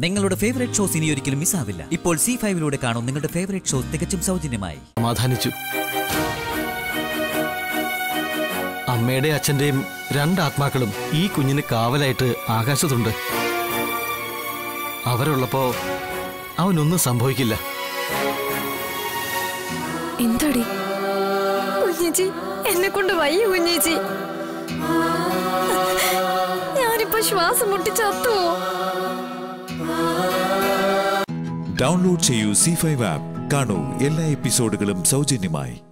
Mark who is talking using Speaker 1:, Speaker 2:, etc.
Speaker 1: നിങ്ങളുടെ favourite shows ഇനി ഒരിക്കലും മിസ്സാവില്ല ഇപ്പോൾ സി ഫൈവിലൂടെ കാണും നിങ്ങളുടെ ഫേവറേറ്റ് ഷോ തികച്ചും സൗജന്യമായി
Speaker 2: സമാധാനിച്ചു അമ്മയുടെ അച്ഛന്റെയും രണ്ടാത്മാക്കളും ഈ കുഞ്ഞിന് കാവലായിട്ട് ആകാശത്തുണ്ട് അവരുള്ളപ്പോ അവനൊന്നും സംഭവിക്കില്ല
Speaker 3: എന്താടി കുഞ്ഞേച്ചി എന്നെ കൊണ്ട് വയ്യ കുഞ്ഞേച്ചി ഞാനിപ്പോ ശ്വാസം മുട്ടി ചത്തുവോ
Speaker 4: ഡൗൺലോഡ് ചെയ്യൂ സി ഫൈവ് ആപ്പ് കാണൂ എല്ലാ എപ്പിസോഡുകളും സൗജന്യമായി